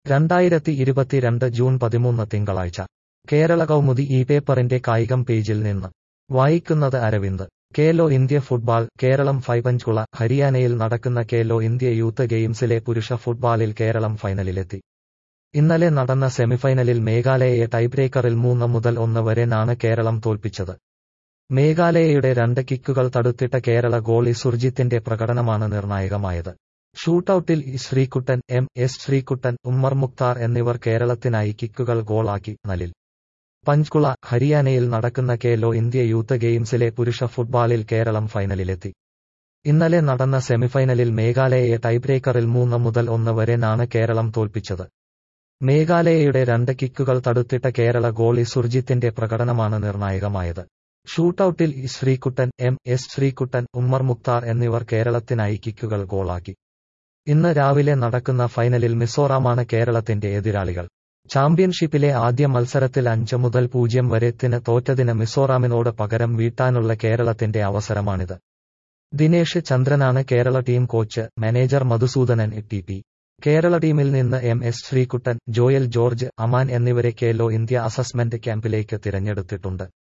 രണ്ടായിരത്തി ഇരുപത്തിരണ്ട് ജൂൺ പതിമൂന്ന് തിങ്കളാഴ്ച കേരള കൗമുദി ഈ പേപ്പറിന്റെ കായികം പേജിൽ നിന്ന് വായിക്കുന്നത് അരവിന്ദ് കേലോ ഇന്ത്യ ഫുട്ബാൾ കേരളം ഫൈപഞ്ചുള ഹരിയാനയിൽ നടക്കുന്ന കേലോ ഇന്ത്യ യൂത്ത് ഗെയിംസിലെ പുരുഷ ഫുട്ബാളിൽ കേരളം ഫൈനലിലെത്തി ഇന്നലെ നടന്ന സെമിഫൈനലിൽ മേഘാലയയെ ടൈബ്രേക്കറിൽ മൂന്ന് മുതൽ ഒന്ന് വരെ നാണ് കേരളം തോൽപ്പിച്ചത് മേഘാലയയുടെ രണ്ട് കിക്കുകൾ തടുത്തിട്ട കേരള ഗോളി സുർജിത്തിന്റെ പ്രകടനമാണ് നിർണായകമായത് ഷൂട്ടൌട്ടിൽ E Sreekuttan M S Sreekuttan Ummer Mukhtar എന്നിവർ കേരളത്തിനായി കിക്കുകൾ ഗോളാക്കി നലിൽ പഞ്ച്കുള ഹരിയാനയിൽ നടക്കുന്ന കേലോ ഇന്ത്യ യൂത്ത് ഗെയിംസിലെ പുരുഷ ഫുട്ബാളിൽ കേരളം ഫൈനലിലെത്തി ഇന്നലെ നടന്ന സെമിഫൈനലിൽ മേഘാലയയെ ടൈബ്രേക്കറിൽ മൂന്ന് മുതൽ ഒന്ന് വരെ നാണ് കേരളം തോൽപ്പിച്ചത് മേഘാലയയുടെ രണ്ട് കിക്കുകൾ തടുത്തിട്ട കേരള ഗോളി സുർജിത്തിന്റെ പ്രകടനമാണ് നിർണായകമായത് ഷൂട്ടൌട്ടിൽ E Sreekuttan M S Sreekuttan Ummer Mukhtar എന്നിവർ കേരളത്തിനായി കിക്കുകൾ ഗോളാക്കി ഇന്ന് രാവിലെ നടക്കുന്ന ഫൈനലിൽ മിസോറാമാണ് കേരളത്തിന്റെ എതിരാളികൾ ചാമ്പ്യൻഷിപ്പിലെ ആദ്യ മത്സരത്തിൽ അഞ്ച് മുതൽ പൂജ്യം വരെത്തിന് തോറ്റതിന് മിസോറാമിനോട് പകരം വീട്ടാനുള്ള കേരളത്തിന്റെ അവസരമാണിത് ദിനേഷ് ചന്ദ്രനാണ് Kerala team coach manager Madhusoodanan T P Kerala ടീമിൽ നിന്ന് M S Sreekuttan Joel George Aman എന്നിവരെ കേലോ ഇന്ത്യ അസസ്മെന്റ് ക്യാമ്പിലേക്ക് തിരഞ്ഞെടുത്തിട്ടുണ്ട്